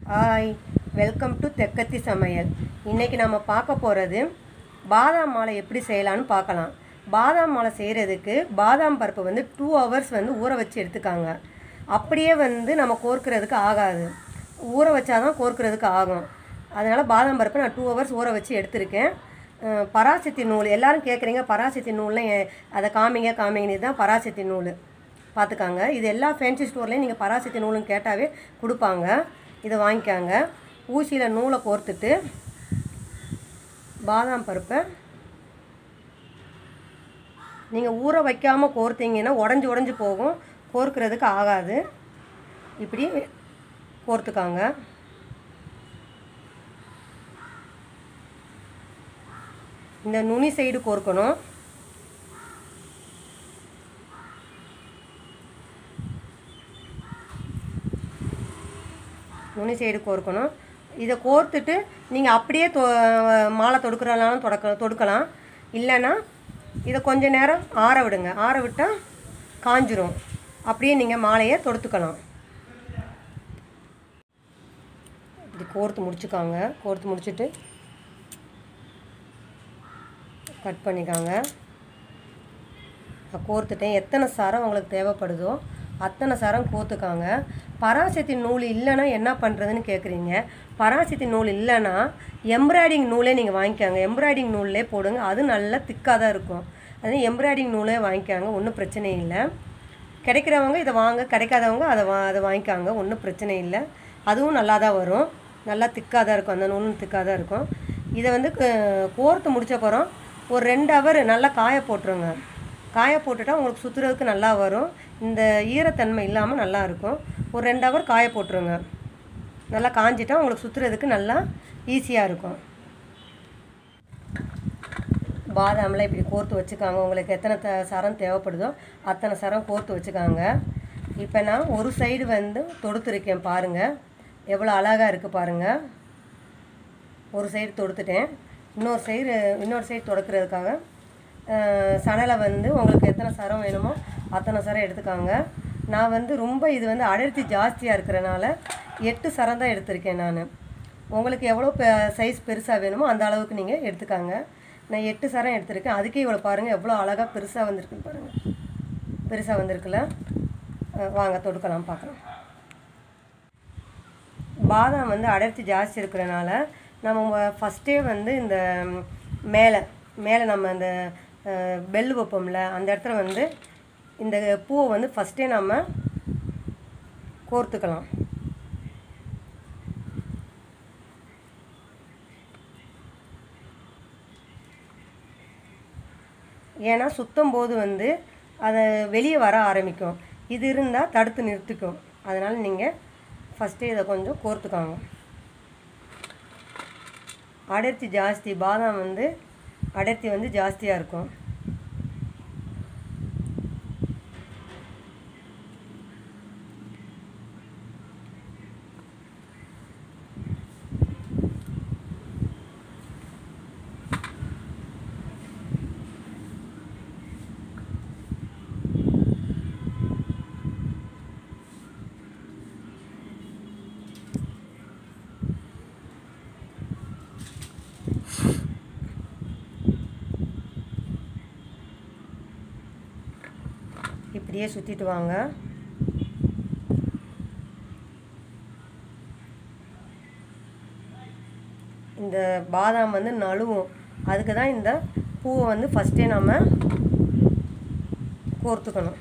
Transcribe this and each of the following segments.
hi welcome to தெக்கத்தி சமையல் இன்றைக்கி நம்ம பார்க்க போகிறது பாதாம் மாலை எப்படி செய்யலான்னு பார்க்கலாம் பாதாம் மாலை செய்கிறதுக்கு பாதாம் பருப்பு வந்து டூ ஹவர்ஸ் வந்து ஊற வச்சு எடுத்துக்காங்க அப்படியே வந்து நம்ம கோர்க்கிறதுக்கு ஆகாது ஊற வச்சாதான் கோர்க்கிறதுக்கு ஆகும் அதனால் பாதாம் பருப்பை நான் டூ ஹவர்ஸ் ஊற வச்சு எடுத்திருக்கேன் அஹ் பராசக்தி நூல் எல்லாரும் கேட்குறீங்க பராசக்தி நூலில் ஏ- அதை காமிங்க காமிங்கன்னு இதுதான் பராசக்தி நூல் பார்த்துக்காங்க இது எல்லா ஃபேன்சி ஸ்டோர்லேயும் நீங்கள் பராசக்தி நூலுன்னு கேட்டாவே கொடுப்பாங்க இதை வாங்கிக்காங்க ஊசியில் நூலை கோர்த்துட்டு பாதாம் பருப்பை நீங்கள் ஊற வைக்காமல் கோர்த்தீங்கன்னா உடஞ்சி உடஞ்சி போகும் கோர்க்கிறதுக்கு ஆகாது இப்படி கோர்த்துக்காங்க இந்த நுனி சைடு கோர்க்கணும் நுனி சைடு கோர்க்கணும் இதை கோர்த்துட்டு நீங்கள் அப்படியே தொ மாலை தொடுக்கிறனாலும் தொடக்க தொடுக்கலாம் இல்லைன்னா இதை கொஞ்ச நேரம் ஆற விடுங்க ஆற விட்டால் காஞ்சிரும் அப்படியே நீங்கள் மாலையை தொடுத்துக்கலாம் இப்படி கோர்த்து முடிச்சுக்காங்க கோர்த்து முடிச்சுட்டு கட் பண்ணிக்காங்க நான் கோர்த்துட்டேன் எத்தனை சரம் உங்களுக்கு தேவைப்படுதோ அத்தனை சரம் கோர்த்துக்காங்க பராசக்தி நூல் இல்லைன்னா என்ன பண்ணுறதுன்னு கேட்குறீங்க பராசக்தி நூல் இல்லைன்னா எம்ப்ராய்டிங் நூலே நீங்கள் வாங்கிக்காங்க எம்ப்ராய்டிங் நூல்லே போடுங்க அது நல்லா திக்காக தான் இருக்கும் அது எம்ப்ராய்டிங் நூலே வாங்கிக்காங்க ஒன்றும் பிரச்சனை இல்லை கிடைக்கிறவங்க இதை வாங்க கிடைக்காதவங்க அதை வா அதை வாங்கிக்காங்க ஒன்றும் பிரச்சனை இல்லை அதுவும் நல்லா தான் வரும் நல்லா திக்காக தான் இருக்கும் அந்த நூலும் திக்காக தான் இருக்கும் இதை வந்து க- கோர்த்து முடிச்சப்பறம் ஒரு ரெண்டு ஹவர் நல்லா காய போட்டுருங்க காய போட்டுட்டா உங்களுக்கு சுற்றுறதுக்கு நல்லா வரும் இந்த ஈரத்தன்மை இல்லாமல் நல்லா இருக்கும் ஒரு ரெண்டு ஹவர் காய போட்டுருங்க நல்லா காஞ்சிட்டா உங்களுக்கு சுற்றுறதுக்கு நல்லா ஈஸியாக இருக்கும் பாதாம்லாம் இப்படி கோர்த்து வச்சுக்காங்க உங்களுக்கு எத்தனை த சரம் தேவைப்படுதோ அத்தனை சரம் கோர்த்து வச்சுக்காங்க இப்போ நான் ஒரு சைடு வந்து தொடுத்துருக்கேன் பாருங்கள் எவ்வளோ அழகாக இருக்குது பாருங்கள் ஒரு சைடு தொடுத்துட்டேன் இன்னொரு சைடு இன்னொரு சைடு தொடக்கிறதுக்காக அஹ், சணலை வந்து உங்களுக்கு எத்தனை சரம் வேணுமோ அத்தனை சரம் எடுத்துக்காங்க நான் வந்து ரொம்ப இது வந்து அடர்த்தி ஜாஸ்தியாக இருக்கிறனால எட்டு சரம் தான் எடுத்திருக்கேன் நான் உங்களுக்கு எவ்வளோ பெ சைஸ் பெருசாக வேணுமோ அந்த அளவுக்கு நீங்கள் எடுத்துக்காங்க நான் எட்டு சரம் எடுத்திருக்கேன் அதுக்கே இவ்வளோ பாருங்கள் எவ்வளோ அழகாக பெருசாக வந்திருக்குன்னு பாருங்கள் பெருசாக வந்திருக்குல்ல அஹ், வாங்க தொடுக்கலாம் பார்க்கலாம் பாதாம் வந்து அடர்த்தி ஜாஸ்தி இருக்கிறனால நம்ம ஃபஸ்ட்டே வந்து இந்த ம், மேலே மேலே நம்ம அந்த அஹ், பெல் வைப்போம்ல அந்த இடத்துல வந்து இந்த பூவை வந்து ஃபஸ்ட்டே நம்ம கோர்த்துக்கலாம் ஏன்னா சுத்தம் போது வந்து அதை வெளியே வர ஆரம்பிக்கும் இது இருந்தால் தடுத்து நிறுத்திக்கும் அதனால் நீங்கள் ஃபஸ்ட்டே இதை கொஞ்சம் கோர்த்துக்காங்க அடர்த்தி ஜாஸ்தி பாதாம் வந்து அடர்த்தி வந்து ஜாஸ்தியாக இருக்கும் இப்படியே சுற்றிட்டு வாங்க இந்த பாதாம் வந்து நழுவும் அதுக்கு தான் இந்த பூவை வந்து ஃபஸ்ட்டே நம்ம கோர்த்துக்கணும்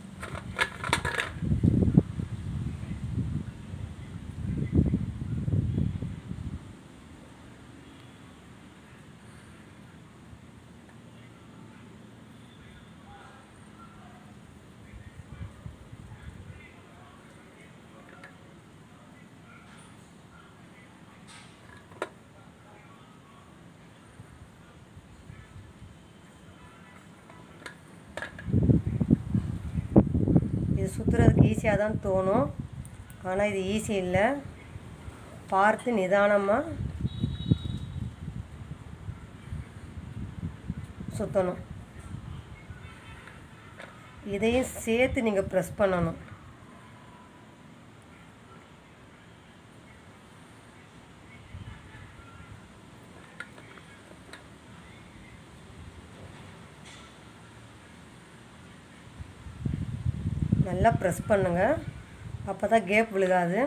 இது சுற்றுறதுக்கு ஈஸியாக தான் தோணும் ஆனால் இது ஈஸி இல்லை பார்த்து நிதானமாக சுற்றணும் இதையும் சேர்த்து நீங்கள் ப்ரெஸ் பண்ணணும் நல்லா ப்ரெஸ் பண்ணுங்க அப்போ தான் கேப் விழுகாது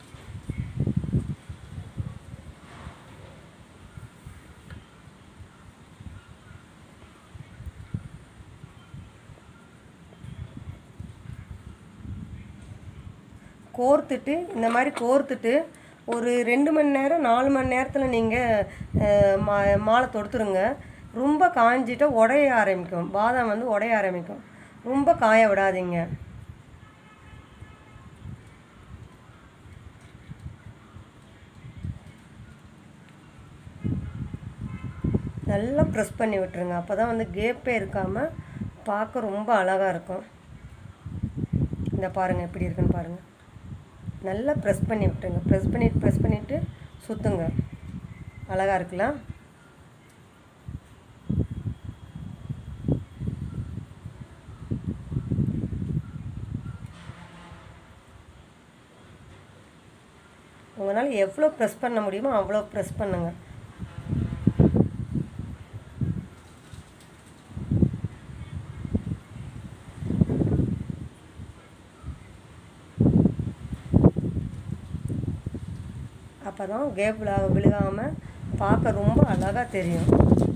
கோர்த்துட்டு இந்த மாதிரி கோர்த்துட்டு ஒரு ரெண்டு மணி நேரம் நாலு மணி நேரத்தில் நீங்கள் மா மாலை தொடுத்துருங்க ரொம்ப காஞ்சிட்டா உடைய ஆரம்பிக்கும் பாதாம் வந்து உடைய ஆரம்பிக்கும் ரொம்ப காய விடாதீங்க நல்லா ப்ரெஸ் பண்ணி விட்டுருங்க அப்போ தான் வந்து கேப்பே இருக்காமல் பார்க்க ரொம்ப அழகாக இருக்கும் இந்த பாருங்கள் எப்படி இருக்குன்னு பாருங்கள் நல்லா ப்ரெஸ் பண்ணி விட்டுருங்க ப்ரெஸ் பண்ணி ப்ரெஸ் பண்ணிவிட்டு சுற்றுங்க அழகாக இருக்கலாம் உங்களால் எவ்வளோ ப்ரெஸ் பண்ண முடியுமோ அவ்வளோ ப்ரெஸ் பண்ணுங்கள் அப்போ தான் கேப் விழா விழுகாமல் பார்க்க ரொம்ப அழகாக தெரியும்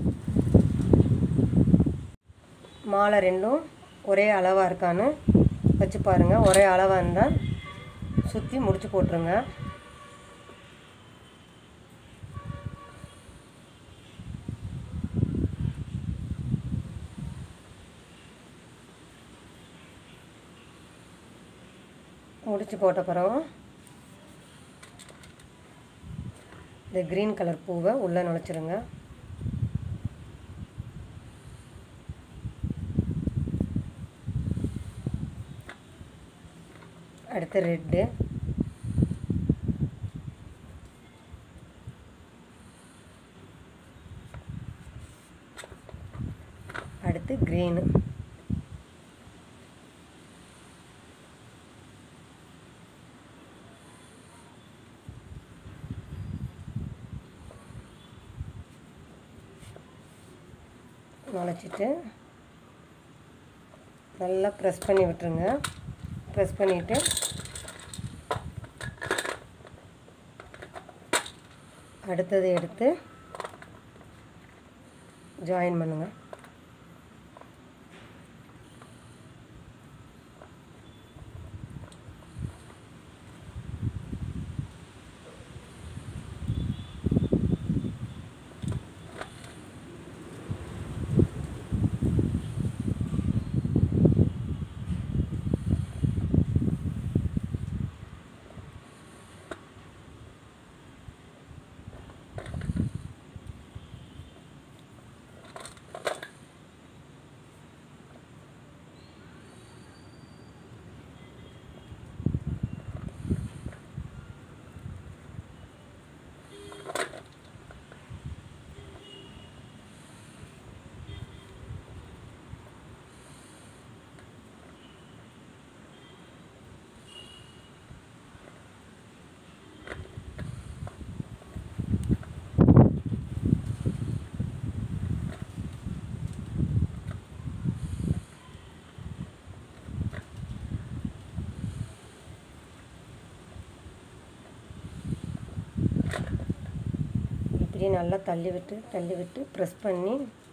மாலை ரெண்டும் ஒரே அளவாக இருக்கான்னு வச்சு பாருங்கள் ஒரே அளவாக இருந்தால் சுற்றி முடிச்சு போட்டுருங்க முடிச்சு போட்ட பிறகு இந்த க்ரீன் கலர் பூவை உள்ளே நுழைச்சிருங்க அடுத்து ரெட்டு அடுத்து க்ரீனு நுழைச்சிட்டு நல்லா ப்ரெஸ் பண்ணி விட்டுருங்க ப்ரெஸ் பண்ணிவிட்டு அடுத்தது எடுத்து ஜாயின் பண்ணுங்கள் இப்படி நல்லா தள்ளி விட்டு தள்ளி விட்டு ப்ரெஸ் பண்ணி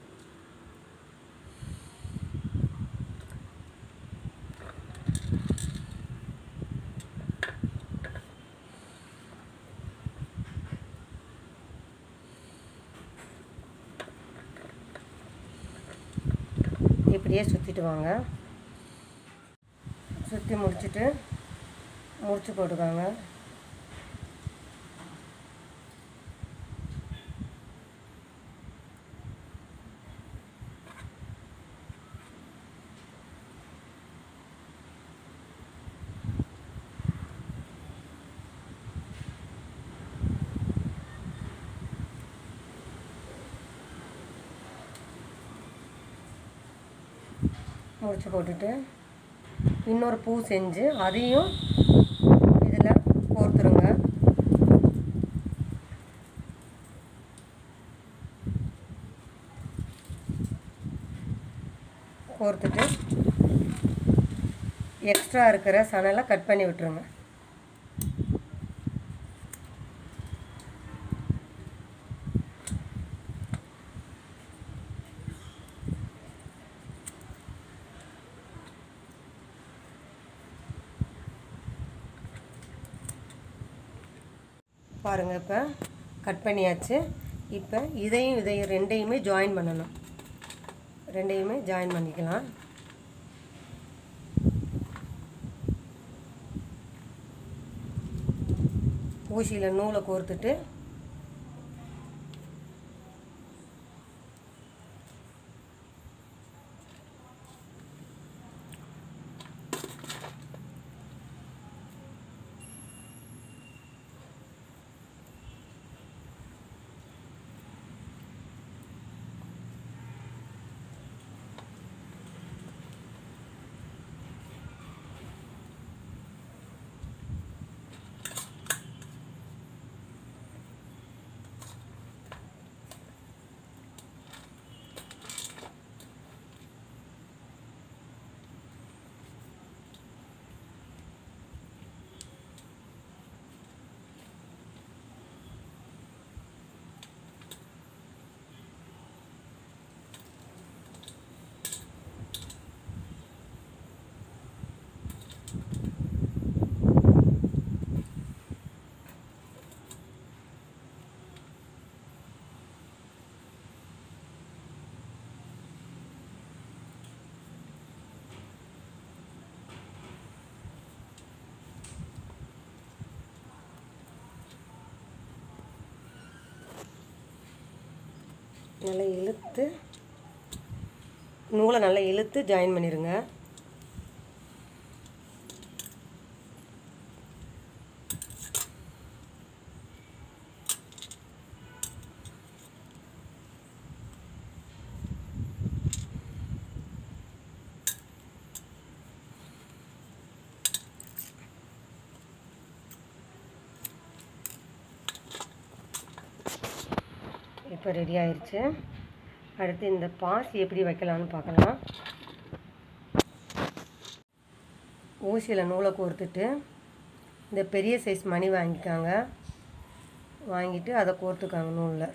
இப்படியே சுற்றிட்டு வாங்க சுற்றி முடிச்சுட்டு முடிச்சு போட்டுக்கோங்க முடிச்சு போட்டுட்டு இன்னொரு பூ செஞ்சு அதையும் இதில் கோர்த்துருங்க கோர்த்துட்டு எக்ஸ்ட்ரா இருக்கிற சணலை கட் பண்ணி விட்டுருங்க பாருங்கள் இப்போ கட் பண்ணியாச்சு இப்போ இதையும் இதையும் ரெண்டையுமே ஜாயின் பண்ணணும் ரெண்டையுமே ஜாயின் பண்ணிக்கலாம் ஊசியில் நூலை கோர்த்துட்டு நல்லா இழுத்து நூலை நல்லா இழுத்து ஜாயின் பண்ணிடுங்க இப்போ ரெடி ஆயிடுச்சு அடுத்து இந்த பாசி எப்படி வைக்கலாம்னு பார்க்கலாம் ஊசியில் நூலை கோர்த்துட்டு இந்த பெரிய சைஸ் மணி வாங்கிக்காங்க வாங்கிட்டு அதை கோர்த்துக்காங்க நூலில்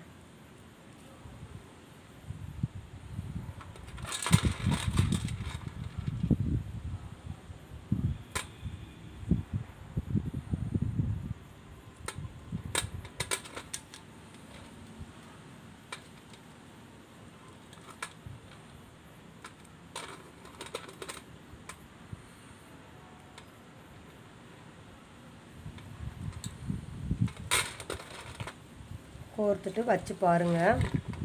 கோர்த்துட்டு வச்சு பாருங்கள்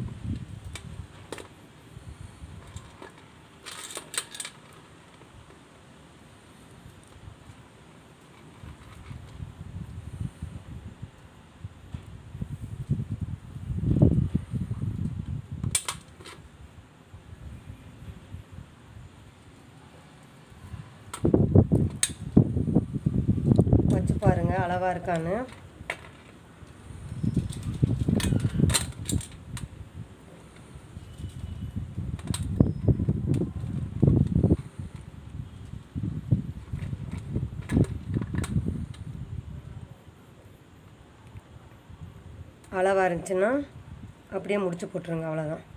வச்சு பாருங்கள் அளவாக இருக்கான்னு அளவாக இருந்துச்சுன்னா அப்படியே முடிச்சு போட்டுருங்க அவ்வளோதான்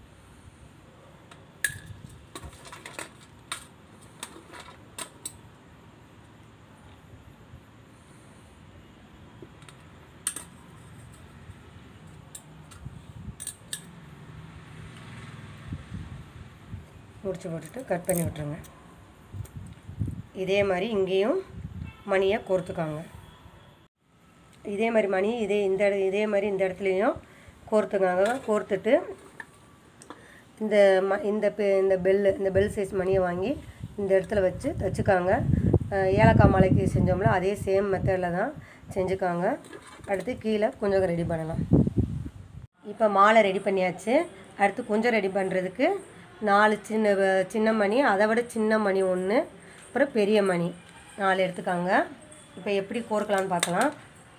முடிச்சு போட்டுட்டு கட் பண்ணி விட்டுருங்க இதே மாதிரி இங்கேயும் மணியை கோர்த்துக்காங்க இதே மாதிரி மணி இதே இந்த இட இதே மாதிரி இந்த இடத்துலையும் கோர்த்துக்காங்க கோர்த்துட்டு இந்த ம இந்த பெ இந்த பெல்லு இந்த பெல் சைஸ் மணியை வாங்கி இந்த இடத்துல வச்சு தச்சுக்காங்க அஹ் ஏலக்காய் மாலைக்கு செஞ்சோம்ல அதே சேம் மெத்தடில் தான் செஞ்சுக்காங்க அடுத்து கீழே கொஞ்சம் ரெடி பண்ணலாம் இப்போ மாலை ரெடி பண்ணியாச்சு அடுத்து கொஞ்சம் ரெடி பண்ணுறதுக்கு நாலு சின்ன வ- சின்ன மணி அதை விட சின்ன மணி ஒன்று அப்புறம் பெரிய மணி நாலு எடுத்துக்காங்க இப்போ எப்படி கோர்க்கலான்னு பார்க்கலாம்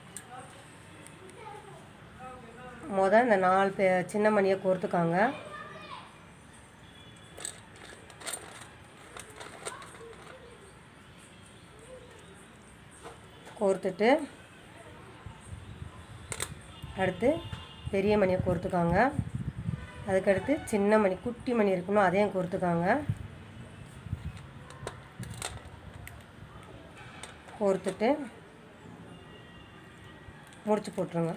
முத இந்த நாலு பே சின்ன மணியை கோர்த்துக்காங்க கோர்த்துட்டு அடுத்து பெரிய மணியை கோர்த்துக்காங்க அதுக்கடுத்து சின்ன மணி குட்டி மணி இருக்கணும் அதையும் கோர்த்துக்காங்க கோர்த்துட்டு முடிச்சு போட்டுருங்க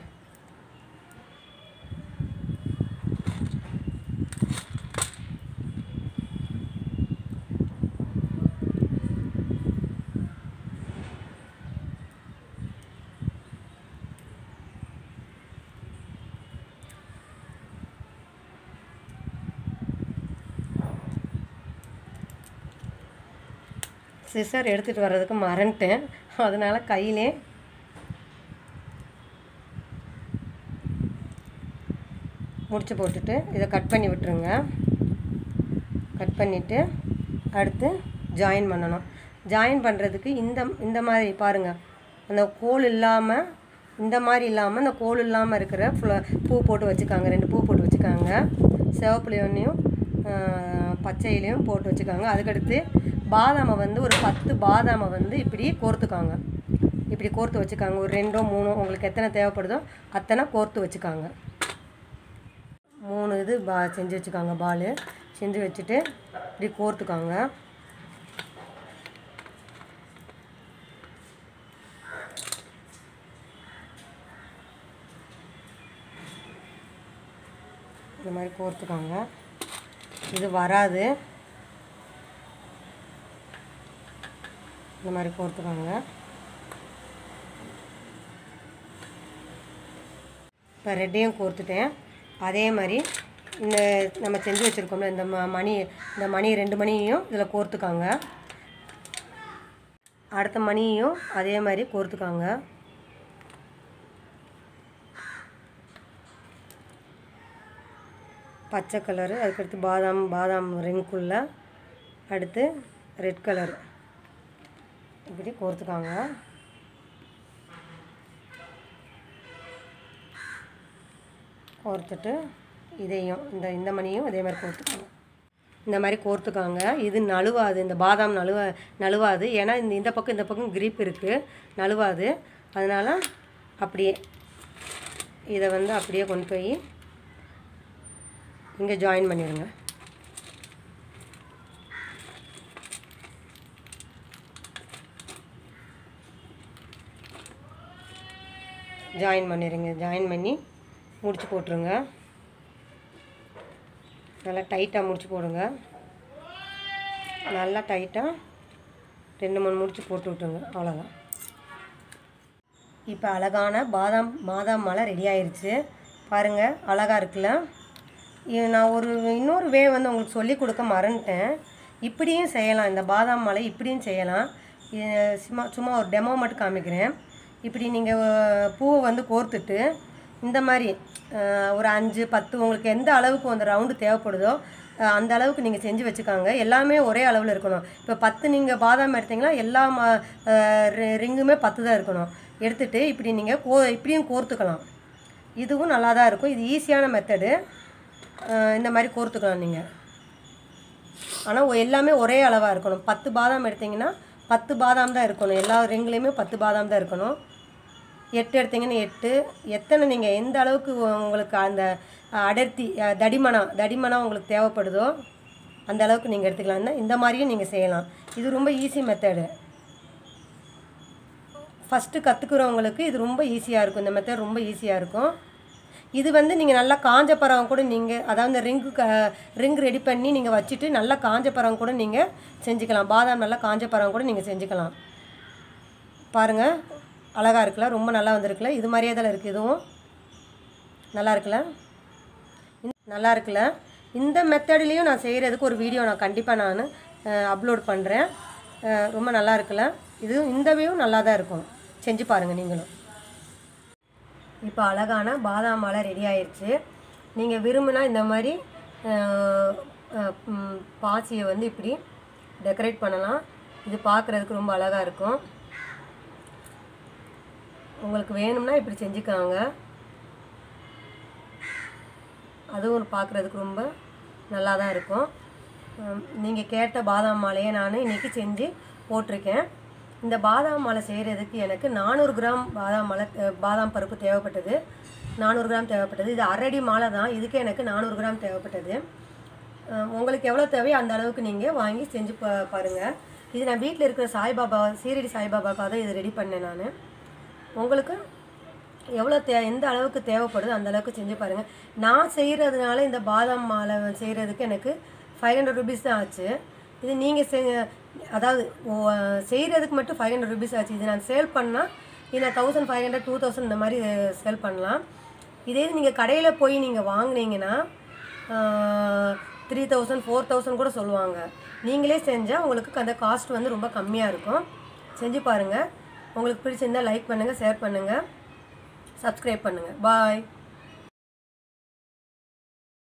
சிசர் எடுத்துகிட்டு வர்றதுக்கு மறந்துட்டேன் அதனால் கையிலே முடிச்சு போட்டுட்டு இதை கட் பண்ணி விட்டுருங்க கட் பண்ணிவிட்டு அடுத்து ஜாயின் பண்ணணும் ஜாயின் பண்ணுறதுக்கு இந்த இந்த மாதிரி பாருங்கள் அந்த கோல் இல்லாமல் இந்த மாதிரி இல்லாமல் அந்த கோல் இல்லாமல் இருக்கிற ஃபுல பூ போட்டு வச்சுக்காங்க ரெண்டு பூ போட்டு வச்சுக்காங்க சிவப்புலையும் பச்சையிலையும் போட்டு வச்சுக்காங்க அதுக்கடுத்து பாதாமை வந்து ஒரு பத்து பாதாமை வந்து இப்படி கோர்த்துக்காங்க இப்படி கோர்த்து வச்சுக்காங்க ஒரு ரெண்டோ மூணோ உங்களுக்கு எத்தனை தேவைப்படுதோ அத்தனை கோர்த்து வச்சுக்காங்க மூணு இது பா செஞ்சு வச்சுக்காங்க பால் செஞ்சு வச்சுட்டு இப்படி கோர்த்துக்காங்க இந்த மாதிரி கோர்த்துக்காங்க இது வராது இந்த மாதிரி கோர்த்துக்காங்க இப்போ ரெட்டையும் கோர்த்துட்டேன் அதே மாதிரி இந்த நம்ம செஞ்சு வச்சுருக்கோம்ல இந்த ம மணி இந்த மணி ரெண்டு மணியையும் இதில் கோர்த்துக்காங்க அடுத்த மணியையும் அதே மாதிரி கோர்த்துக்காங்க பச்சை கலரு அதுக்கடுத்து பாதாம் பாதாம் ரிங்குள்ள அடுத்து ரெட் கலர் இப்படி கோர்த்துக்காங்க கோர்த்துட்டு இதையும் இந்த இந்த மணியும் இதே மாதிரி கோர்த்துக்காங்க இந்த மாதிரி கோர்த்துக்காங்க இது நழுவாது இந்த பாதாம் நழுவ நழுவாது ஏன்னா இந்த இந்த பக்கம் இந்த பக்கம் கிரிப் இருக்குது நழுவாது அதனால் அப்படியே இதை வந்து அப்படியே கொண்டு போய் இங்கே ஜாயின் பண்ணிடுங்க ஜாயின் பண்ணிடுங்க ஜாயின் பண்ணி முடிச்சு போட்டுருங்க நல்லா டைட்டாக முடிச்சு போடுங்க நல்லா டைட்டாக ரெண்டு மூணு முடிச்சு போட்டு விட்டுருங்க அவ்வளோதான் இப்போ அழகான பாதாம் பாதாம் மலை ரெடி ஆயிருச்சு பாருங்கள் அழகாக இருக்குல்ல இது நான் ஒரு இன்னொரு வே வந்து உங்களுக்கு சொல்லி கொடுக்க மறந்துட்டேன் இப்படியும் செய்யலாம் இந்த பாதாம் மலை இப்படியும் செய்யலாம் இது சும்மா சும்மா ஒரு டெமோ மட்டும் காமிக்கிறேன் இப்படி நீங்கள் பூவை வந்து கோர்த்துட்டு இந்த மாதிரி அஹ், ஒரு அஞ்சு பத்து உங்களுக்கு எந்த அளவுக்கு அந்த ரவுண்டு தேவைப்படுதோ அஹ், அந்த அளவுக்கு நீங்கள் செஞ்சு வச்சுக்காங்க எல்லாமே ஒரே அளவில் இருக்கணும் இப்போ பத்து நீங்கள் பாதாம் எடுத்தீங்கன்னா எல்லா ம அஹ், ரி- ரிங்குமே பத்து தான் இருக்கணும் எடுத்துட்டு இப்படி நீங்கள் கோ இப்படியும் கோர்த்துக்கலாம் இதுவும் நல்லா தான் இருக்கும் இது ஈஸியான மெத்தடு இந்த மாதிரி கோர்த்துக்கலாம் நீங்கள் ஆனால் எல்லாமே ஒரே அளவாக இருக்கணும் பத்து பாதாம் எடுத்தீங்கன்னா பத்து பாதாம் தான் இருக்கணும் எல்லா ரிங்லேயுமே பத்து பாதாம் தான் இருக்கணும் எட்டு எடுத்தீங்கன்னா எட்டு எத்தனை நீங்கள் எந்த அளவுக்கு உ- உங்களுக்கு அந்த அஹ், அடர்த்தி அஹ், தடிமனம் தடிமனம் உங்களுக்கு தேவைப்படுதோ அந்த அளவுக்கு நீங்கள் எடுத்துக்கலாம் இந்த- இந்த மாதிரியும் நீங்கள் செய்யலாம் இது ரொம்ப ஈஸி மெத்தடு ஃபஸ்ட்டு கற்றுக்குறவங்களுக்கு இது ரொம்ப ஈஸியாக இருக்கும் இந்த மெத்தட் ரொம்ப ஈஸியாக இருக்கும் இது வந்து நீங்கள் நல்லா காஞ்ச பறவை கூட நீங்கள் அதாவது ரிங்கு க ரிங் ரெடி பண்ணி நீங்கள் வச்சுட்டு நல்லா காஞ்ச பறவை கூட நீங்கள் செஞ்சுக்கலாம் பாதாம் நல்லா காஞ்ச பறவை கூட நீங்கள் செஞ்சுக்கலாம் பாருங்கள் அழகாக இருக்குல்ல ரொம்ப நல்லா வந்திருக்குல்ல இது மாதிரியே தான் இருக்குது இதுவும் நல்லா இருக்குல்ல இந்த- நல்லா இருக்குல்ல இந்த மெத்தட்லேயும் நான் செய்கிறதுக்கு ஒரு வீடியோ நான் கண்டிப்பாக நான் அப்லோட் பண்ணுறேன் ரொம்ப நல்லா இருக்குல்ல இது இந்த வியூவும் நல்லா தான் இருக்கும் செஞ்சு பாருங்கள் நீங்களும் இப்போ அழகான பாதாம் மலை ரெடி ஆயிடுச்சு நீங்கள் விரும்பினா இந்த மாதிரி அஹ், அஹ், ம், பாசியை வந்து இப்படி டெக்கரேட் பண்ணலாம் இது பார்க்குறதுக்கு ரொம்ப அழகாக இருக்கும் உங்களுக்கு வேணும்னா இப்படி செஞ்சுக்காங்க அதுவும் பார்க்குறதுக்கு ரொம்ப நல்லா தான் இருக்கும் நீங்கள் கேட்ட பாதாம் மாலையை நான் இன்றைக்கி செஞ்சு போட்டிருக்கேன் இந்த பாதாம் மாலை செய்கிறதுக்கு எனக்கு நானூறு கிராம் பாதாம் மாலை அஹ், பாதாம் பருப்பு தேவைப்பட்டது நானூறு கிராம் தேவைப்பட்டது இது அரடி மாலை தான் இதுக்கு எனக்கு நானூறு கிராம் தேவைப்பட்டது அஹ், உங்களுக்கு எவ்வளோ தேவையோ அந்த அளவுக்கு நீங்கள் வாங்கி செஞ்சு பா பாருங்கள் இது நான் வீட்டில் இருக்கிற சாய்பாபா சீரடி சாய்பாபாக்காக தான் இது ரெடி பண்ணேன் நான் உங்களுக்கு எவ்வளோ தே எந்த அளவுக்கு தேவைப்படுதோ அந்த அளவுக்கு செஞ்சு பாருங்கள் நான் செய்கிறதுனால இந்த பாதாம் மாலை செய்கிறதுக்கு எனக்கு ஃபைவ் ஹண்ட்ரட் ருபீஸ் தான் ஆச்சு இது நீங்கள் செ அதாவது செய்கிறதுக்கு மட்டும் ஃபைவ் ஹண்ட்ரட் ருபீஸ் ஆச்சு இது நான் சேல் பண்ணால் இது நான் thousand five hundred two thousand இந்த மாதிரி சேல் பண்ணலாம் இதே நீங்கள் கடையில் போய் நீங்கள் வாங்குனீங்கன்னா த்ரீ தௌசண்ட் ஃபோர் தௌசண்ட் கூட சொல்லுவாங்க நீங்களே செஞ்சால் உங்களுக்கு அந்த காஸ்ட் வந்து ரொம்ப கம்மியாக இருக்கும் செஞ்சு பாருங்கள் உங்களுக்கு பிடிச்சிருந்தா லைக் பண்ணுங்கள் ஷேர் பண்ணுங்கள் சப்ஸ்கிரைப் பண்ணுங்கள் பாய்